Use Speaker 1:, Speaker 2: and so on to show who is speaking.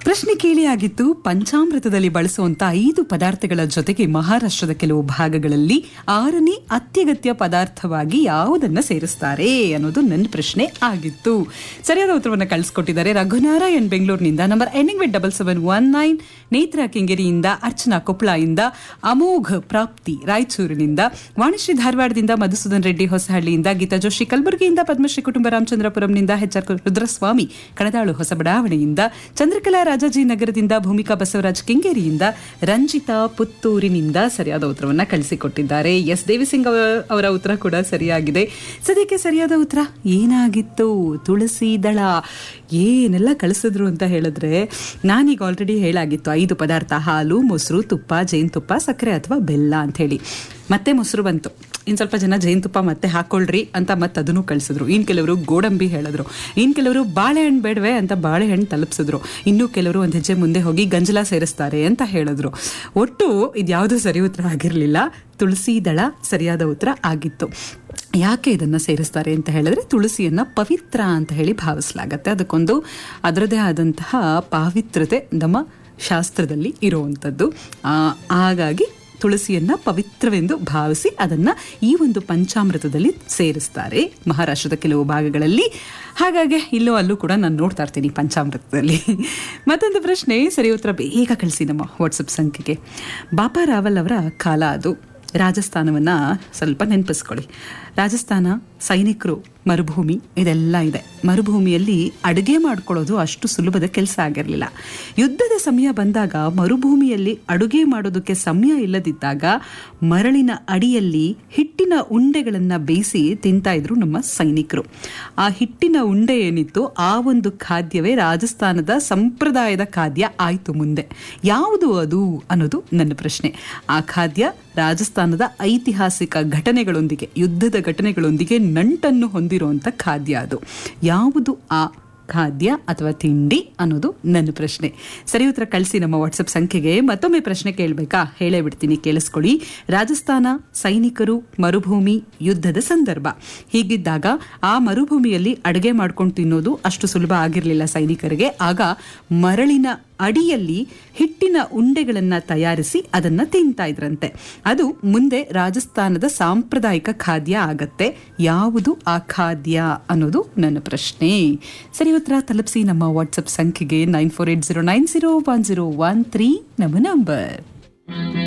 Speaker 1: ಪ್ರಶ್ನೆ ಕೇಳಿ ಆಗಿತ್ತು ಪಂಚಾಮೃತದಲ್ಲಿ ಬಳಸುವಂತ ಐದು ಪದಾರ್ಥಗಳ ಜೊತೆಗೆ ಮಹಾರಾಷ್ಟ್ರದ ಕೆಲವು ಭಾಗಗಳಲ್ಲಿ ಆರನೇ ಅತ್ಯಗತ್ಯ ಪದಾರ್ಥವಾಗಿ ಯಾವುದನ್ನ ಸೇರಿಸ್ತಾರೆ ಅನ್ನೋದು ನನ್ನ ಪ್ರಶ್ನೆ ಆಗಿತ್ತು ಸರಿಯಾದ ಉತ್ತರವನ್ನು ಕಳಿಸ್ಕೊಟ್ಟಿದ್ದಾರೆ ರಘುನಾರಾಯಣ್ ಬೆಂಗಳೂರಿನಿಂದ number ending with double seven one nine Netra ಕೆಂಗೇರಿಯಿಂದ ಅರ್ಚನಾ ಕೊಪ್ಪಳದಿಂದ ಅಮೋಘ್ ಪ್ರಾಪ್ತಿ ರಾಯಚೂರಿನಿಂದ ವಾಣಿಶ್ರೀ ಧಾರವಾಡದಿಂದ ಮಧುಸೂದನ್ ರೆಡ್ಡಿ ಹೊಸಹಳ್ಳಿಯಿಂದ ಗೀತಾ ಜೋಶಿ ಕಲಬುರಗಿಯಿಂದ ಪದ್ಮಶ್ರೀ ಕುಟುಂಬ ರಾಮಚಂದ್ರಪುರಂನಿಂದ ಎಚ್ ಆರ್ ರುದ್ರಸ್ವಾಮಿ ಕಣದಾಳು ಹೊಸ ಬಡಾವಣೆಯಿಂದ ಚಂದ್ರಕಲಾ ರಾಜಾಜಿನಗರದಿಂದ ಭೂಮಿಕಾ ಬಸವರಾಜ್ ಕೆಂಗೇರಿಯಿಂದ ರಂಜಿತಾ ಪುತ್ತೂರಿನಿಂದ ಸರಿಯಾದ ಉತ್ತರವನ್ನ ಕಳಿಸಿಕೊಟ್ಟಿದ್ದಾರೆ ಎಸ್ ದೇವಿಸಿಂಗ್ ಅವ- ಅವರ ಉತ್ತರ ಕೂಡ ಸರಿಯಾಗಿದೆ ಸದ್ಯಕ್ಕೆ ಸರಿಯಾದ ಉತ್ತರ ಏನಾಗಿತ್ತು ತುಳಸಿ ದಳ ಏನೆಲ್ಲ ಕಳಿಸಿದ್ರು ಅಂತ ಹೇಳಿದ್ರೆ ನಾನೀಗ ಆಲ್ರೆಡಿ ಹೇಳಾಗಿತ್ತು ಐದು ಪದಾರ್ಥ ಹಾಲು ಮೊಸರು ತುಪ್ಪ ಜೇನುತುಪ್ಪ ಸಕ್ಕರೆ ಅಥವಾ ಬೆಲ್ಲ ಅಂತ ಹೇಳಿ ಮತ್ತೆ ಮೊಸರು ಬಂತು ಇನ್ನು ಸ್ವಲ್ಪ ಜನ ಜೇನುತುಪ್ಪ ಮತ್ತೆ ಹಾಕೊಳ್ರಿ ಅಂತ ಮತ್ತೆ ಅದನ್ನು ಕಳಿಸಿದ್ರು ಇನ್ನು ಕೆಲವರು ಗೋಡಂಬಿ ಹೇಳಿದ್ರು ಇನ್ನು ಕೆಲವರು ಬಾಳೆಹಣ್ಣು ಬೇಡವೆ ಅಂತ ಬಾಳೆಹಣ್ಣು ತಲುಪಿಸಿದ್ರು ಇನ್ನು ಕೆಲವರು ಒಂದು ಹೆಜ್ಜೆ ಮುಂದೆ ಹೋಗಿ ಗಂಜಲ ಸೇರಿಸ್ತಾರೆ ಅಂತ ಹೇಳಿದ್ರು ಒಟ್ಟು ಇದ್ಯಾವುದೂ ಸರಿ ಉತ್ತರ ಆಗಿರಲಿಲ್ಲ ತುಳಸಿ ದಳ ಸರಿಯಾದ ಉತ್ತರ ಆಗಿತ್ತು ಯಾಕೆ ಇದನ್ನ ಸೇರಿಸ್ತಾರೆ ಅಂತ ಹೇಳಿದ್ರೆ ತುಳಸಿಯನ್ನ ಪವಿತ್ರ ಅಂತ ಹೇಳಿ ಭಾವಿಸಲಾಗತ್ತೆ ಅದಕ್ಕೊಂದು ಅದರದೇ ಆದಂತಹ ಪಾವಿತ್ರತೆ ನಮ್ಮ ಶಾಸ್ತ್ರದಲ್ಲಿ ಇರುವಂಥದ್ದು ಆ, ಹಾಗಾಗಿ ತುಳಸಿಯನ್ನ ಪವಿತ್ರವೆಂದು ಭಾವಿಸಿ ಅದನ್ನ ಈ ಒಂದು ಪಂಚಾಮೃತದಲ್ಲಿ ಸೇರಿಸ್ತಾರೆ ಮಹಾರಾಷ್ಟ್ರದ ಕೆಲವು ಭಾಗಗಳಲ್ಲಿ ಹಾಗಾಗಿ ಇಲ್ಲೂ ಅಲ್ಲೂ ಕೂಡ ನಾನು ನೋಡ್ತಾ ಇರ್ತೀನಿ ಪಂಚಾಮೃತದಲ್ಲಿ ಮತ್ತೊಂದು ಪ್ರಶ್ನೆ ಸರಿ ಉತ್ತರ ಬೇಗ ಕಳಿಸಿ ನಮ್ಮ ವಾಟ್ಸಪ್ ಸಂಖ್ಯೆಗೆ ಬಾಪಾ ರಾವಲ್ ಅವರ ಕಾಲ ಅದು ರಾಜಸ್ಥಾನವನ್ನ ಸ್ವಲ್ಪ ನೆನಪಿಸ್ಕೊಳ್ಳಿ ರಾಜಸ್ಥಾನ ಸೈನಿಕರು ಮರುಭೂಮಿ ಇದೆಲ್ಲ ಇದೆ ಮರುಭೂಮಿಯಲ್ಲಿ ಅಡುಗೆ ಮಾಡ್ಕೊಳ್ಳೋದು ಅಷ್ಟು ಸುಲಭದ ಕೆಲಸ ಆಗಿರಲಿಲ್ಲ ಯುದ್ಧದ ಸಮಯ ಬಂದಾಗ ಮರುಭೂಮಿಯಲ್ಲಿ ಅಡುಗೆ ಮಾಡೋದಕ್ಕೆ ಸಮಯ ಇಲ್ಲದಿದ್ದಾಗ ಮರಳಿನ ಅಡಿಯಲ್ಲಿ ಹಿಟ್ಟಿನ ಉಂಡೆಗಳನ್ನು ಬೇಯಿಸಿ ತಿಂತಾ ಇದ್ರು ನಮ್ಮ ಸೈನಿಕರು ಆ ಹಿಟ್ಟಿನ ಉಂಡೆ ಏನಿತ್ತು ಆ ಒಂದು ಖಾದ್ಯವೇ ರಾಜಸ್ಥಾನದ ಸಂಪ್ರದಾಯದ ಖಾದ್ಯ ಆಯಿತು ಮುಂದೆ ಯಾವುದು ಅದು ಅನ್ನೋದು ನನ್ನ ಪ್ರಶ್ನೆ ಆ ಖಾದ್ಯ ರಾಜಸ್ಥಾನದ ಐತಿಹಾಸಿಕ ಘಟನೆಗಳೊಂದಿಗೆ ಯುದ್ಧದ ಘಟನೆಗಳೊಂದಿಗೆ ನಂಟನ್ನು ಹೊಂದಿರುವಂಥ ಖಾದ್ಯ ಅದು ಯಾವುದು ಆ ಖಾದ್ಯ ಅಥವಾ ತಿಂಡಿ ಅನ್ನೋದು ನನ್ನ ಪ್ರಶ್ನೆ ಸರಿ ಉತ್ತರ ಕಳಿಸಿ ನಮ್ಮ ವಾಟ್ಸಪ್ ಸಂಖ್ಯೆಗೆ ಮತ್ತೊಮ್ಮೆ ಪ್ರಶ್ನೆ ಕೇಳಬೇಕಾ ಹೇಳೇ ಬಿಡ್ತೀನಿ ಕೇಳಿಸ್ಕೊಳ್ಳಿ ರಾಜಸ್ಥಾನ ಸೈನಿಕರು ಮರುಭೂಮಿ ಯುದ್ಧದ ಸಂದರ್ಭ ಹೀಗಿದ್ದಾಗ ಆ ಮರುಭೂಮಿಯಲ್ಲಿ ಅಡುಗೆ ಮಾಡ್ಕೊಂಡು ತಿನ್ನೋದು ಅಷ್ಟು ಸುಲಭ ಆಗಿರಲಿಲ್ಲ ಸೈನಿಕರಿಗೆ ಆಗ ಮರಳಿನ ಅಡಿಯಲ್ಲಿ ಹಿಟ್ಟಿನ ಉಂಡೆಗಳನ್ನ ತಯಾರಿಸಿ ಅದನ್ನ ತಿಂತಾ ಇದ್ರಂತೆ ಅದು ಮುಂದೆ ರಾಜಸ್ಥಾನದ ಸಾಂಪ್ರದಾಯಿಕ ಖಾದ್ಯ ಆಗತ್ತೆ ಯಾವುದು ಆ ಖಾದ್ಯ ಅನ್ನೋದು ನನ್ನ ಪ್ರಶ್ನೆ ಸರಿ ಉತ್ತರ ತಲುಪಿಸಿ ನಮ್ಮ ವಾಟ್ಸಪ್ ಸಂಖ್ಯೆಗೆ nine four eight zero nine zero one zero one three ನಮ್ಮ ನಂಬರ್